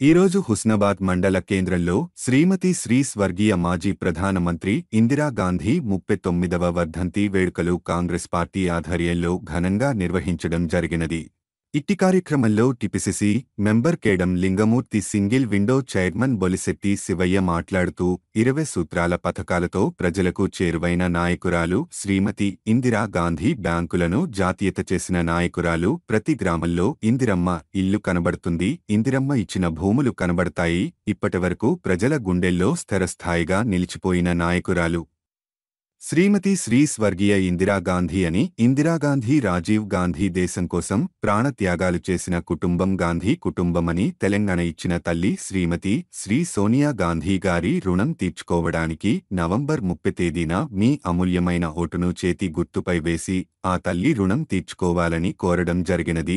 ఈరోజు హుస్నాబాద్ మండల కేంద్రంలో శ్రీమతి శ్రీ స్వర్గీయ మాజీ ప్రధానమంత్రి ఇందిరాగాంధీ ముప్పై తొమ్మిదవ వర్ధంతి వేడుకలు కాంగ్రెస్ పార్టీ ఆధ్వర్యంలో ఘనంగా నిర్వహించడం జరిగినది ఇట్టి కార్యక్రమంలో TPCC member Kedam Lingamurthy single window chairman Bolishetti Shivayya మాట్లాడుతూ ఇరవై సూత్రాల పథకాలతో ప్రజలకు చేరువైన నాయకురాలు శ్రీమతి ఇందిరా గాంధీ బ్యాంకులను జాతీయత చేసిన నాయకురాలు ప్రతి గ్రామంలో ఇందిరమ్మ ఇల్లు కనబడుతుంది ఇందిరమ్మ ఇచ్చిన భూములు కనబడతాయి ఇప్పటివరకు ప్రజల గుండెల్లో స్థిరస్థాయిగా నిలిచిపోయిన నాయకురాలు శ్రీమతి శ్రీ స్వర్గీయ ఇందిరాగాంధీ అని ఇందిరాగాంధీ రాజీవ్ గాంధీ దేశం కోసం ప్రాణత్యాగాలు చేసిన కుటుంబం గాంధీ కుటుంబమని తెలంగాణ ఇచ్చిన తల్లి శ్రీమతి శ్రీ సోనియా గాంధీ గారి రుణం తీర్చుకోవడానికి నవంబర్ ముప్పై తేదీన మీ అమూల్యమైన ఓటును చేతి గుర్తుపై వేసి ఆ తల్లి రుణం తీర్చుకోవాలని కోరడం జరిగినది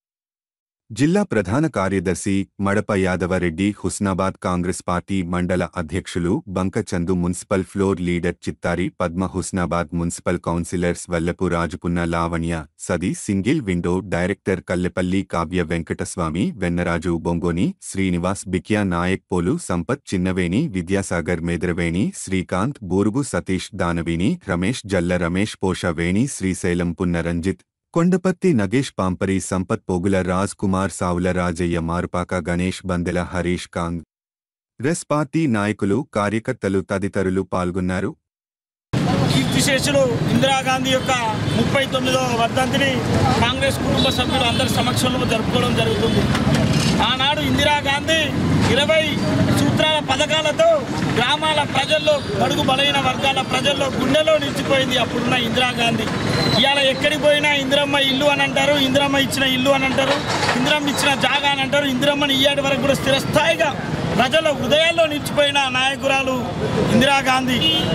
జిల్లా ప్రధాన కార్యదర్శి మడప యాదవరెడ్డి హుస్నాబాద్ కాంగ్రెస్ పార్టీ మండల అధ్యక్షులు Bankachandu municipal floor leader Chittari Padma Husnabad municipal councillors Vallapu Rajupunna Lavanya సది single window director Kallepalli Kavya Venkataswamy Vennaraju Bongoni Srinivas Bikya Naik Polu Sampath Chinnaveni Vidyasagar Medraveni Srikanth Burugu Satish Danavini Ramesh Jalla Ramesh Poshaveni Srisailam Punnaranjith Kondapatti Nagesh Pampari Sampath Pogula Raj Kumar Savula Rajaiah Marupaka Ganesh Bandela Harish Congress party నాయకులు కార్యకర్తలు తదితరులు పాల్గొన్నారు కీర్తిశేషులు ఇందిరాగాంధీ యొక్క ముప్పై తొమ్మిదవ వర్ధంతిని కాంగ్రెస్ కుటుంబ సభ్యులు అందరి సమక్షంలో జరుపుకోవడం జరుగుతుంది ఆనాడు ఇందిరాగాంధీ ఇరవై సూత్రాల పథకాలతో గ్రామాల ప్రజల్లో బడుగు బలైన వర్గాల ప్రజల్లో గుండెలో నిలిచిపోయింది అప్పుడున్న ఇందిరాగాంధీ ఇవాళ ఎక్కడికి పోయినా ఇందిరమ్మ ఇల్లు అని అంటారు ఇందిరమ్మ ఇచ్చిన ఇల్లు అని అంటారు ఇందిరమ్మ ఇచ్చిన జాగా అని అంటారు ఇందిరమ్మని ఇయ్యాటి వరకు కూడా స్థిరస్థాయిగా ప్రజల హృదయాల్లో నిలిచిపోయిన నాయకురాలు ఇందిరాగాంధీ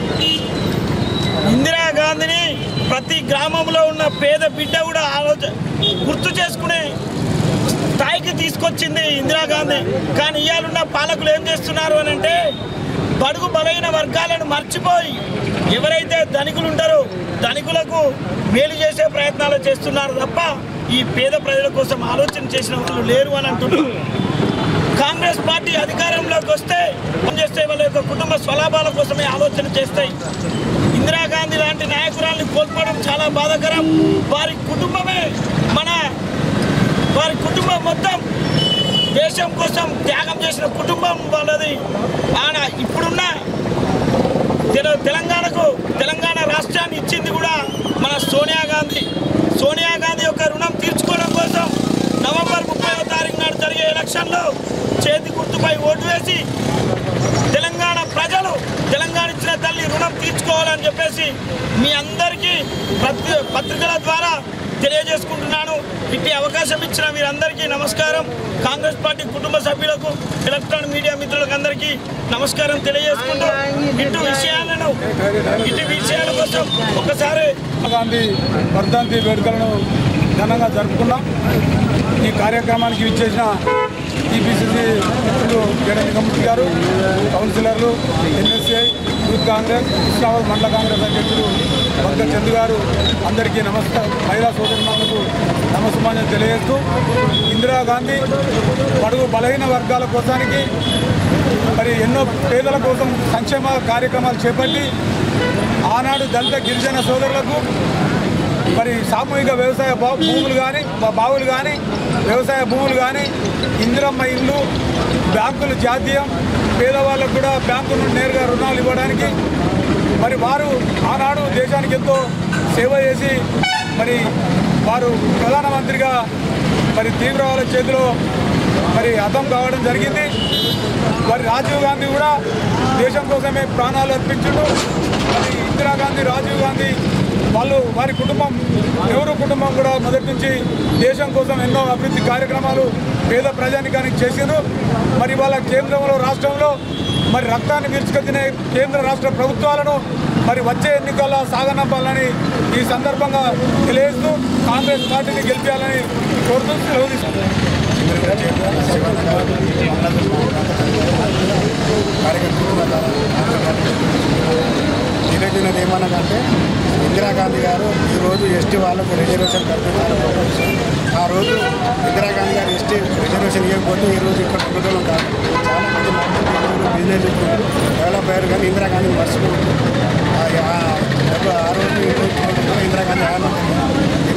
ఇందిరాగాంధీని ప్రతి గ్రామంలో ఉన్న పేద బిడ్డ కూడా ఆలోచన గుర్తు చేసుకునే స్థాయికి తీసుకొచ్చింది ఇందిరాగాంధీ కానీ ఇవాళ పాలకులు ఏం చేస్తున్నారు అని అంటే బడుగు బలైన వర్గాలను మర్చిపోయి ఎవరైతే ధనికులు ఉంటారో ధనికులకు మేలు చేసే ప్రయత్నాలు చేస్తున్నారు తప్ప ఈ పేద ప్రజల కోసం ఆలోచన చేసిన వాళ్ళు లేరు అని అంటున్నారు కాంగ్రెస్ పార్టీ అధికారంలోకి వస్తే చేస్తే వాళ్ళ యొక్క కుటుంబ స్వలాభాల కోసమే ఆలోచన చేస్తాయి ఇందిరాగాంధీ లాంటి నాయకురాల్ని కోల్పోవడం చాలా బాధాకరం వారి కుటుంబమే మన వారి కుటుంబం మొత్తం దేశం కోసం త్యాగం చేసిన కుటుంబం వాళ్ళది ఆయన ఇప్పుడున్న తెల- తెలంగాణకు తెలంగాణ రాష్ట్రాన్ని ఇచ్చింది కూడా మన సోనియా గాంధీ సోనియా గాంధీ యొక్క రుణం తీర్చుకోవడం కోసం నవంబర్ ముప్పైవ తారీఖు నాడు జరిగే ఎలక్షన్లో చేతి గుర్తుపై ఓటు వేసి తెలంగాణ ప్రజలు తెలంగాణ ఇచ్చిన తల్లి రుణం తీర్చుకోవాలని చెప్పేసి మీ అందరికీ పత్రి పత్రికల ద్వారా తెలియజేసుకుంటున్నాను ఇట్టి అవకాశం ఇచ్చిన మీరందరికీ నమస్కారం కాంగ్రెస్ పార్టీ కుటుంబ సభ్యులకు ఎలక్ట్రానిక్ మీడియా మిత్రులకు అందరికీ నమస్కారం తెలియజేసుకుంటూ ఇటు విషయాలను ఇటు విషయాల కోసం ఒకసారి గాంధీ వర్ధంతి వేడుకలను ఘనంగా జరుపుకున్నాం ఈ కార్యక్రమానికి ఇచ్చేసిన టీపీసీసీ మిత్రులు జగన్మూర్తి గారు కౌన్సిలర్లు ఎన్ఎస్ఐ యూత్ కాంగ్రెస్ ఇస్లామాబాద్ మండల కాంగ్రెస్ అధ్యక్షులు భక్త చందు గారు అందరికీ నమస్కారం మహిళా సోదరులకు నమస్కారం తెలియజేస్తూ ఇందిరాగాంధీ పడుగు బలహీన వర్గాల కోసానికి మరి ఎన్నో పేదల కోసం సంక్షేమ కార్యక్రమాలు చేపట్టి ఆనాడు దళిత గిరిజన సోదరులకు మరి సామూహిక వ్యవసాయ బా- భూములు కానీ బావులు కానీ వ్యవసాయ భూములు కానీ ఇందిరమ్మ ఇల్లు బ్యాంకులు జాతీయం పేదవాళ్ళకు కూడా బ్యాంకు నుండి నేరుగా రుణాలు ఇవ్వడానికి మరి వారు ఆనాడు దేశానికి ఎంతో సేవ చేసి మరి వారు ప్రధానమంత్రిగా మరి తీవ్రవాద చేతిలో మరి హతం కావడం జరిగింది మరి రాజీవ్ గాంధీ కూడా దేశం కోసమే ప్రాణాలు అర్పించుడు మరి ఇందిరాగాంధీ రాజీవ్ గాంధీ వాళ్ళు వారి కుటుంబం నెహ్రూ కుటుంబం కూడా మొదటి నుంచి దేశం కోసం ఎన్నో అభివృద్ధి కార్యక్రమాలు పేద ప్రజానికానికి చేసిండ్రు మరి వాళ్ళ కేంద్రంలో రాష్ట్రంలో మరి రక్తాన్ని పీల్చుకొచ్చిన కేంద్ర రాష్ట్ర ప్రభుత్వాలను మరి వచ్చే ఎన్నికల్లో సాగనంపాలని ఈ సందర్భంగా తెలియజేస్తూ కాంగ్రెస్ పార్టీని గెలిపించాలని కోరుతూ సెలవు తీసుకుంటున్నాను. తెలియజేయలేదు ఏమన్నదంటే ఇందిరాగాంధీ గారు ఈరోజు ఎస్టీ వాళ్ళకు రిజర్వేషన్ కల్పించాలని ఆ రోజు ఇందిరాగాంధీ గారు ఎస్టీ రిజర్వేషన్ ఇవ్వకపోతే ఈ రోజు ఇక్కడ ఉండడం కాదు చాలా మంది మార్కెట్ బిజినెస్ చేస్తున్నారు డెవలప్ అయ్యారు కానీ ఇందిరాగాంధీ మర్చిపోయింది ఆ- ఆ- డబ్బు- ఆ రోజు ఈ రోజు చూడడం ఇందిరాగాంధీ ఆనందం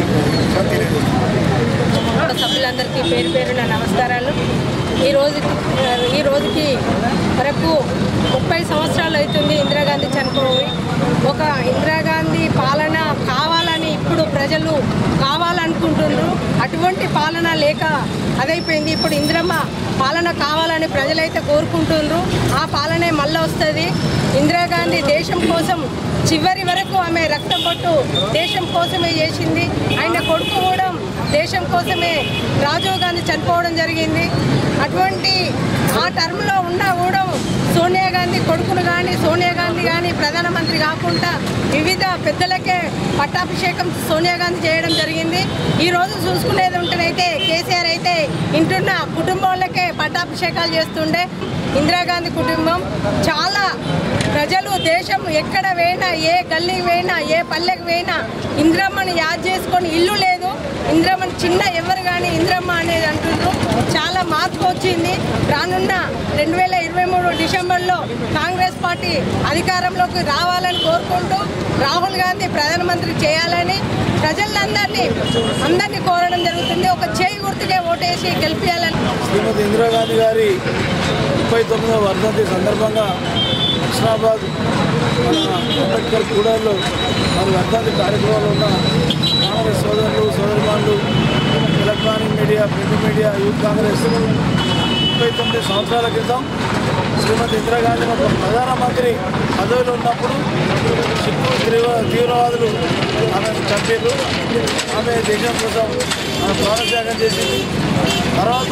తెలియజేస్తుంది సభ్యులందరికీ పేరు పేరున నమస్కారాలు ఈ రోజు ఈ రోజుకి వరకు ముప్పై సంవత్సరాలు అవుతుంది ఇందిరాగాంధీ చనిపోయి ఒక ఇందిరాగాంధీ పాలన కావాలని ఇప్పుడు ప్రజలు కావాలనుకుంటున్నారు అటువంటి పాలన లేక అదైపోయింది ఇప్పుడు ఇందిరమ్మ పాలన కావాలని ప్రజలైతే కోరుకుంటున్నారు ఆ పాలనే మళ్ళీ వస్తుంది ఇందిరాగాంధీ దేశం కోసం చివరి వరకు ఆమె రక్తం పట్టు దేశం కోసమే చేసింది ఆయన కొడుకు కూడా దేశం కోసమే రాజీవ్ గాంధీ చనిపోవడం జరిగింది అటువంటి ఆ టర్మ్లో ఉన్నా కూడా సోనియా గాంధీ కొడుకును కానీ సోనియా గాంధీ కానీ ప్రధానమంత్రి కాకుండా వివిధ పెద్దలకే పట్టాభిషేకం సోనియా గాంధీ చేయడం జరిగింది ఈ రోజు చూసుకునేది ఉంటేనైతే కేసీఆర్ అయితే ఇంటున్న కుటుంబాలకే పట్టాభిషేకాలు చేస్తుండే ఇందిరాగాంధీ కుటుంబం చాలా ప్రజలు దేశం ఎక్కడ పోయినా ఏ గల్లీకి పోయినా ఏ పల్లెకి పోయినా ఇందిరమ్మని యాద్ చేసుకొని ఇల్లు లేదు ఇందిరమ్మని చిన్న ఎవరు కానీ ఇందిరమ్మ అనేది అంటున్నారు చాలా మార్పు వచ్చింది రానున్న రెండు వేల ఇరవై మూడు డిసెంబర్లో కాంగ్రెస్ పార్టీ అధికారంలోకి రావాలని కోరుకుంటూ రాహుల్ గాంధీ ప్రధానమంత్రి చేయాలని ప్రజలందరినీ అందరినీ కోరడం జరుగుతుంది ఒక చేయి గుర్తుకే ఓటేసి గెలిపించాలని శ్రీమతి ఇందిరాగాంధీ గారి ముప్పై తొమ్మిదవ వర్ధంతి సందర్భంగా హుస్నాబాద్ మన అంబేద్కర్ కూడల్లో మరి వర్ధంతి కార్యక్రమంలో ఉన్న కాంగ్రెస్ సోదరులు సోదరిమానులు electronic media print media youth Congress ముప్పై తొమ్మిది సంవత్సరాల క్రితం శ్రీమతి ఇందిరాగాంధీ ఒక ప్రధానమంత్రి పదవిలో ఉన్నప్పుడు సిక్కు తీవ్ర తీవ్రవాదులు ఆమెను చంపారు ఆమె దేశం కోసం ఆమె ప్రాణత్యాగం చేసింది తర్వాత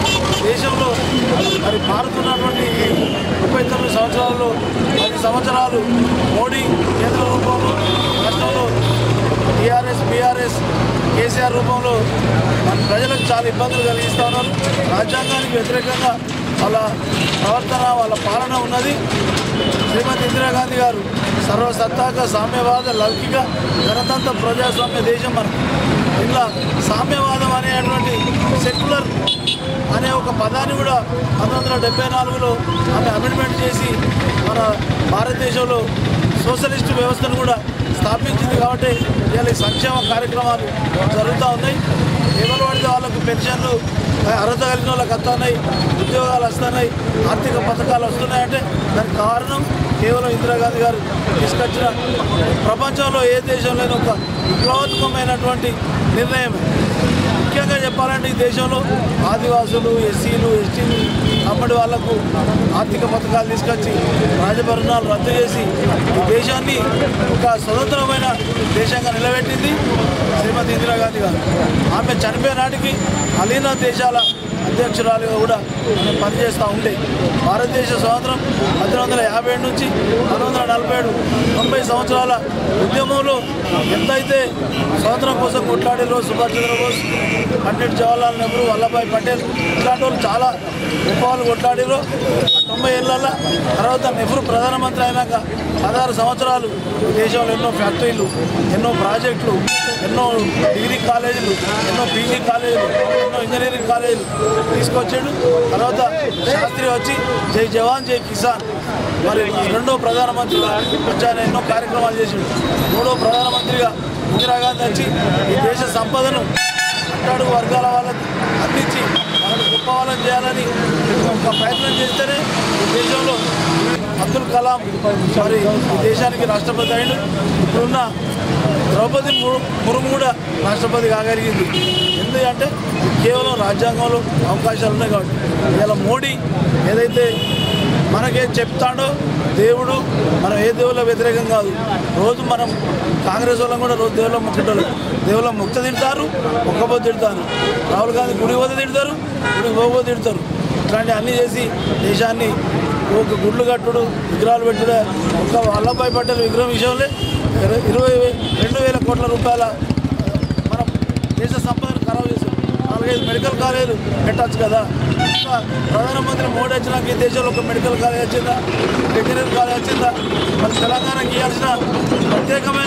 దేశంలో మరి మారుతున్నటువంటి ఈ ముప్పై తొమ్మిది సంవత్సరాల్లో పది సంవత్సరాలు మోడీ కేంద్ర రూపంలో రాష్ట్రంలో టీఆర్ఎస్ బీఆర్ఎస్ కేసీఆర్ రూపంలో మన ప్రజలకు చాలా ఇబ్బందులు కలిగిస్తూ ఉన్నారు రాజ్యాంగానికి వ్యతిరేకంగా వాళ్ళ ప్రవర్తన వాళ్ళ పాలన ఉన్నది శ్రీమతి ఇందిరాగాంధీ గారు సర్వసత్తాక సామ్యవాద లౌకిక గణతంత్ర ప్రజాస్వామ్య దేశం మనకు ఇలా సామ్యవాదం అనేటువంటి సెక్యులర్ అనే ఒక పదాన్ని కూడా పంతొమ్మిది వందల డెబ్బై నాలుగులో ఆమె అమెండ్మెంట్ చేసి మన భారతదేశంలో సోషలిస్ట్ వ్యవస్థను కూడా స్థాపించింది కాబట్టి ఇవాళ ఈ సంక్షేమ కార్యక్రమాలు జరుగుతూ ఉన్నాయి ఎవరు పడితే వాళ్ళకు పెన్షన్లు అర్హత కలిగిన వాళ్ళకి వస్తున్నాయి ఉద్యోగాలు వస్తున్నాయి ఆర్థిక పథకాలు వస్తున్నాయంటే దానికి కారణం కేవలం ఇందిరాగాంధీ గారు తీసుకొచ్చిన ప్రపంచంలో ఏ దేశం లేని ఒక విప్లవాత్మకమైనటువంటి నిర్ణయమే ముఖ్యంగా చెప్పాలంటే ఈ దేశంలో ఆదివాసులు ఎస్సీలు ఎస్టీలు అప్పటి వాళ్లకు ఆర్థిక పథకాలు తీసుకొచ్చి రాజభరణాలు రద్దు చేసి ఈ దేశాన్ని ఒక స్వతంత్రమైన దేశంగా నిలబెట్టింది శ్రీమతి ఇందిరాగాంధీ గారు ఆమె చనిపోయే నాటికి అలీనా దేశాల అధ్యక్షురాలుగా కూడా ఆమె పనిచేస్తూ ఉండే భారతదేశ స్వాతంత్రం పద్దెనిమిది వందల యాభై ఏడు నుంచి పంతొమ్మిది వందల నలభై ఏడు తొంభై సంవత్సరాల ఉద్యమంలో ఎంతైతే స్వాతంత్రం కోసం కొట్లాడారో సుభాష్ చంద్రబోస్ పండిట్ జవహర్లాల్ నెహ్రూ వల్లభాయ్ పటేల్ ఇలాంటి వాళ్ళు చాలా గొప్ప వాళ్ళు కొట్లాడారు ఆ తొంభై ఏళ్ళ తర్వాత నెహ్రూ ప్రధానమంత్రి అయినాక పదహారు సంవత్సరాలు ఈ దేశంలో ఎన్నో ఫ్యాక్టరీలు ఎన్నో ప్రాజెక్టులు ఎన్నో డిగ్రీ కాలేజీలు ఎన్నో పీజీ కాలేజీలు ఎన్నో ఇంజనీరింగ్ కాలేజీలు తీసుకొచ్చాడు తర్వాత శాస్త్రి వచ్చి జై జవాన్ జై కిసాన్ మరి రెండో ప్రధానమంత్రిగా వచ్చి ఆయన ఎన్నో కార్యక్రమాలు చేసిండు మూడో ప్రధానమంత్రిగా ఇందిరాగాంధీ వచ్చి ఈ దేశ సంపదను అట్టాడు వర్గాల వాళ్ళకి అందించి వాళ్ళని గొప్ప వాళ్ళని చేయాలని ఒక ప్రయత్నం చేస్తేనే ఈ దేశంలో అబ్దుల్ కలాం మరి ఈ దేశానికి రాష్ట్రపతి అయిండు ఇప్పుడున్న ద్రౌపది ము- ముర్ము కూడా రాష్ట్రపతి కాగలిగింది ఎందుకంటే కేవలం రాజ్యాంగంలో అవకాశాలు ఉన్నాయి కాబట్టి ఇవాళ మోడీ ఏదైతే మనకేం చెప్తాడో దేవుడు మనం ఏ దేవుళ్ళ వ్యతిరేకం కాదు రోజు మనం కాంగ్రెస్ వాళ్ళం కూడా రోజు దేవుళ్ళ ముక్కుంటారు దేవుళ్ళ ముక్త తిడతారు ఒక్కపోతే తిడతారు రాహుల్ గాంధీ గుడి పోతే తిడతారు గుడికి పోకపోతే తిడతారు ఇట్లాంటి అన్నీ చేసి దేశాన్ని ఒక గుడ్లు కట్టుడు విగ్రహాలు పెట్టుడే ఒక వల్లభాయ్ పటేల్ విగ్రహం విషయంలో ఇర- ఇరవై వే- రెండు వేల కోట్ల రూపాయల మన దేశ సంపదను ఖరాబ్ చేశారు నాలుగైదు మెడికల్ కాలేజీలు పెట్టచ్చు కదా ఇంకా ప్రధానమంత్రి మోడీ వచ్చినాక ఈ దేశంలో ఒక మెడికల్ కాలేజ్ వచ్చిందా ఇంజనీరింగ్ కాలేజ్ వచ్చిందా మరి తెలంగాణకి ఇవ్వాల్సిన ప్రత్యేకమైన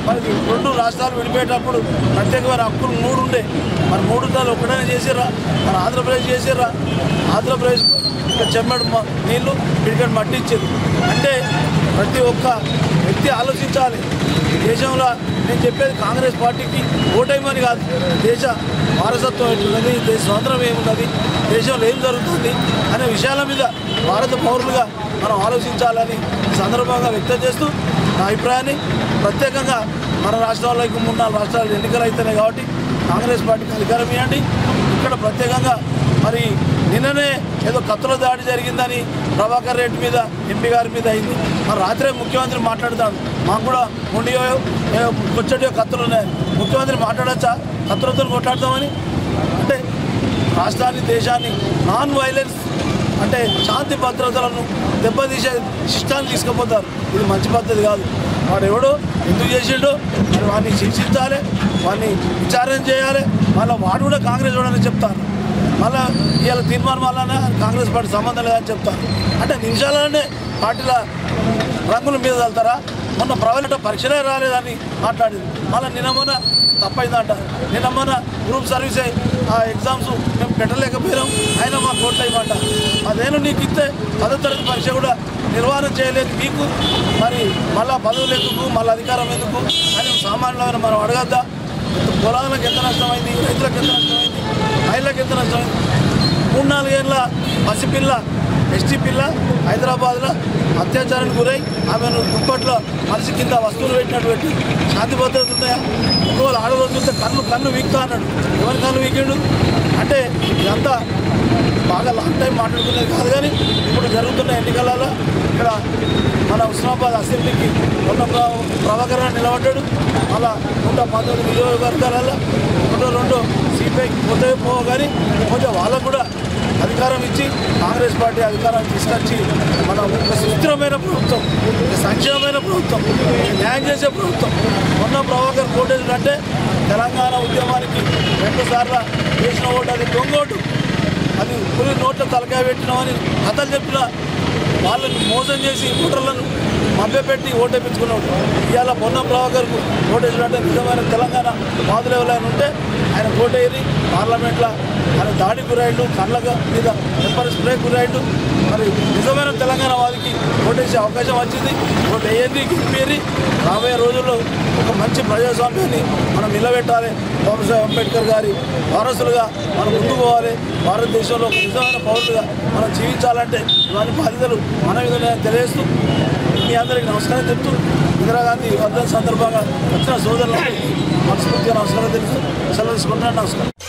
మరి రెండు రాష్ట్రాలు విడిపోయేటప్పుడు ప్రత్యేకమైన హక్కులు మూడు ఉండే మరి మూడు నెలలు ఒకటనే చేసిర్రా మరి ఆంధ్రప్రదేశ్ చేసిర్రా ఆంధ్రప్రదేశ్ ఇక్కడ చెమ్మడి మ- నీళ్లు ఇక్కడ మట్టి ఇచ్చేది అంటే ప్రతి ఒక్క వ్యక్తి ఆలోచించాలి ఈ దేశంలో నేను చెప్పేది కాంగ్రెస్ పార్టీకి ఓటేమని కాదు దేశ వారసత్వం ఎట్లున్నది దేశ స్వాతంత్రం ఏమున్నది దేశంలో ఏం జరుగుతుంది అనే విషయాల మీద భారత పౌరులుగా మనం ఆలోచించాలని ఈ సందర్భంగా వ్యక్తం చేస్తూ నా అభిప్రాయాన్ని ప్రత్యేకంగా మన రాష్ట్రాల్లో ఇంకా మూడు నాలుగు రాష్ట్రాలు ఎన్నికలు అవుతున్నాయి కాబట్టి కాంగ్రెస్ పార్టీకి అధికారం ఇవ్వండి ఇక్కడ ప్రత్యేకంగా మరి నిన్ననే ఏదో కత్తుల దాడి జరిగిందని ప్రభాకర్ రెడ్డి మీద ఎంపీ గారి మీద అయింది మరి రాత్రే ముఖ్యమంత్రి మాట్లాడతాడు మాకు కూడా ఉండియో కొచ్చటియో కత్తులు ఉన్నాయి ముఖ్యమంత్రి మాట్లాడచ్చా కత్తులతో కొట్లాడతామని అంటే రాష్ట్రాన్ని దేశాన్ని నాన్ వైలెన్స్ అంటే శాంతి భద్రతలను దెబ్బతీసే శిష్టాన్ని తీసుకుపోతారు ఇది మంచి పద్ధతి కాదు వాడు ఎవడో ఎందుకు చేసిండో మరి వాడిని శిక్షించాలి వాడిని విచారణ చేయాలి మళ్ళీ వాడు కూడా కాంగ్రెస్ వాడని చెప్తారు మళ్ళీ ఇవాళ తీర్మానం వల్లనే కాంగ్రెస్ పార్టీ సంబంధం లేదని చెప్తారు అంటే నిమిషాలనే పార్టీల రంగుల మీద వెళ్తారా మొన్న ప్రైవేట్ పరీక్షలే రాలేదని మాట్లాడింది మళ్ళీ నిన్న మొన్న తప్పైందంట నిన్న మొన్న గ్రూప్ సర్వీస్ ఆ ఎగ్జామ్స్ మేము పెట్టలేకపోయినాం అయినా మా కోట్లు ఇవ్వమంట అదేను నీకు ఇస్తే పదో తరగతి పరీక్ష కూడా నిర్వహణ చేయలేదు మీకు మరి మళ్ళా పదవులు ఎందుకు మళ్ళీ అధికారం ఎందుకు అని సామాన్యమైన మనం అడగద్దా పొలాలకు ఎంత నష్టమైంది రైతులకు ఎంత నష్టమైంది మహిళలకు ఎంత నష్టమైంది మూడు నాలుగేళ్ళ పసిపిల్ల ఎస్టీ పిల్ల హైదరాబాద్లో అత్యాచారానికి గురై ఆమెను దుప్పట్లో మనిషి కింద వస్తువులు పెట్టినట్టు పెట్టి శాంతి భద్రత ఉన్నాయా ఒకవేళ ఆడవాళ్ళు చూస్తే కన్ను కన్ను వీక్తా అన్నాడు ఎవరి కన్ను వీకిండు అంటే ఇదంతా బాగా లాంగ్ టైం మాట్లాడుకునేది కాదు కానీ ఇప్పుడు జరుగుతున్న ఎన్నికలలో ఇక్కడ మన ఉస్మాబాద్ అసెంబ్లీకి ఉన్న ప్రభాకర్ గారు నిలబడ్డాడు అలా నూట పంతొమ్మిది నియోజకవర్గాలలో ఒకటో రెండు సీపీఐకి పోతే పోవ కానీ కొంచెం వాళ్ళకు కూడా అధికారం ఇచ్చి కాంగ్రెస్ పార్టీ అధికారం తీసుకొచ్చి మన ఒక సుస్థిరమైన ప్రభుత్వం ఒక సంక్షేమమైన ప్రభుత్వం ఒక న్యాయం చేసే ప్రభుత్వం మొన్న ప్రభాకర్ కోటేజీలు అంటే తెలంగాణ ఉద్యమానికి రెండు సార్లు వేసిన ఓటు అది దొంగ ఓటు అది పులి నోట్ల తలకాయ పెట్టినామని కథలు చెప్పిన వాళ్ళని మోసం చేసి ఓటర్లను మభ్యపెట్టి ఓటేపించుకున్నాడు ఇవాళ మొన్న ప్రభాకర్కు ఓటేసినట్టే నిజమైన తెలంగాణ మాదులు ఎవరైనా ఉంటే ఆయన ఓటేరి పార్లమెంట్లో ఆయన దాడి గురాయిండు కళ్ళ మీద పెప్పర్ స్ప్రే గురాయిండు మరి నిజమైన తెలంగాణ వాదికి ఓటేసే అవకాశం వచ్చింది ఓటు వేయండి గెలిపేరి రాబోయే రోజుల్లో ఒక మంచి ప్రజాస్వామ్యాన్ని మనం నిలబెట్టాలి బాబాసాహెబ్ అంబేద్కర్ గారి వారసులుగా మనం ముందుకు పోవాలి భారతదేశంలో ఒక నిజమైన పౌరులుగా మనం జీవించాలంటే ఇవన్నీ బాధ్యతలు మన మీద ఉన్నాయని తెలియజేస్తూ మీ అందరికీ నమస్కారం చెప్తూ ఇందిరాగాంధీ వర్ధన్ సందర్భంగా వచ్చిన సోదరులకు మనస్ఫూర్తిగా నమస్కారం తెలుస్తూ సెలవు తీసుకుంటున్నాను నమస్కారం